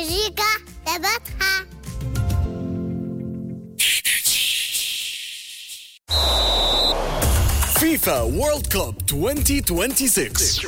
مزيكا تبعها فيفا وورلد كوب 2026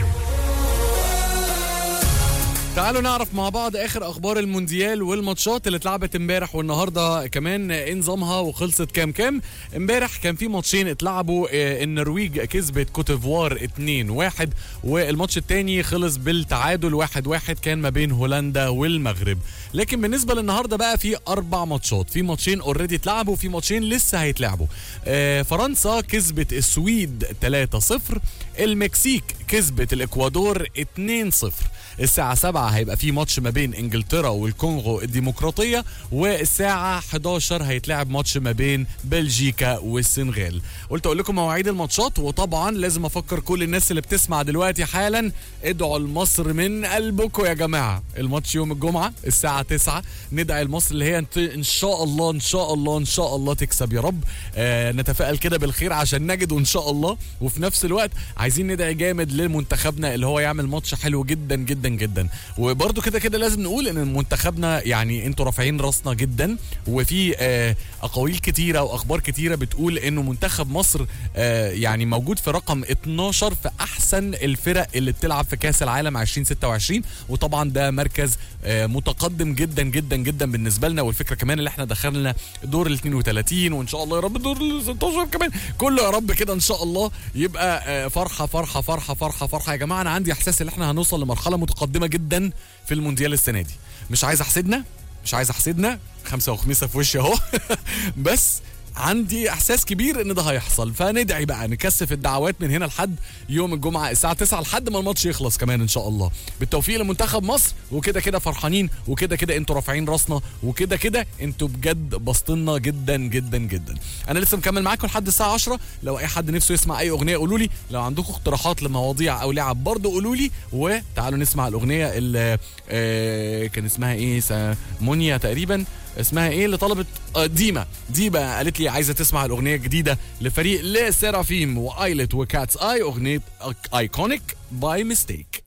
تعالوا نعرف مع بعض اخر اخبار المونديال والماتشات اللي اتلعبت امبارح والنهارده كمان ايه نظامها وخلصت كام كام امبارح كان في ماتشين اتلعبوا آه، النرويج كسبت كوتيفوار 2-1 والماتش التاني خلص بالتعادل 1-1 كان ما بين هولندا والمغرب لكن بالنسبه للنهارده بقى في اربع ماتشات في ماتشين اوريدي اتلعبوا وفي ماتشين لسه هيتلعبوا آه، فرنسا كسبت السويد 3-0 المكسيك كسبت الاكوادور 2-0 الساعة 7 هيبقى في ماتش ما بين انجلترا والكونغو الديمقراطية والساعة 11 هيتلعب ماتش ما بين بلجيكا والسنغال قلت اقول لكم مواعيد الماتشات وطبعا لازم افكر كل الناس اللي بتسمع دلوقتي حالا ادعوا لمصر من قلبكم يا جماعة الماتش يوم الجمعة الساعة 9 ندعي لمصر اللي هي انت- ان شاء الله ان شاء الله ان شاء الله تكسب يا رب آه نتفائل كده بالخير عشان نجد ان شاء الله وفي نفس الوقت عايزين ندعي جامد لمنتخبنا اللي هو يعمل ماتش حلو جدا جدا جدا وبرده كده كده لازم نقول ان منتخبنا يعني انتوا رافعين راسنا جدا وفي آه اقاويل كتيره واخبار كتيره بتقول انه منتخب مصر آه يعني موجود في رقم 12 في احسن الفرق اللي بتلعب في كاس العالم 2026 وطبعا ده مركز آه متقدم جدا جدا جدا بالنسبه لنا والفكره كمان اللي احنا دخلنا دور ال 32 وان شاء الله يا رب دور ال 16 كمان كله يا رب كده ان شاء الله يبقى آه، فرحه فرحه فرحه فرحه فرحه يا جماعه انا عندي احساس ان احنا هنوصل لمرحله متقدمه جدا في المونديال السنه دي مش عايز احسدنا مش عايز احسدنا خمسه وخميسه في وشي اهو بس عندي احساس كبير ان ده هيحصل فندعي بقى نكثف الدعوات من هنا لحد يوم الجمعه الساعه 9 لحد ما الماتش يخلص كمان ان شاء الله بالتوفيق لمنتخب مصر وكده كده فرحانين وكده كده انتوا رافعين راسنا وكده كده انتوا بجد بسطنا جدا جدا جدا انا لسه مكمل معاكم لحد الساعه 10 لو اي حد نفسه يسمع اي اغنيه قولوا لي لو عندكم اقتراحات لمواضيع او لعب برضه قولوا لي وتعالوا نسمع الاغنيه اللي آه كان اسمها ايه سا- مونيا تقريبا اسمها ايه اللي طلبت آه، ديما ديما قالت لي عايزه تسمع الاغنيه الجديده لفريق لسيرافيم وايلت وكاتس اي اغنيه ايكونيك باي ميستيك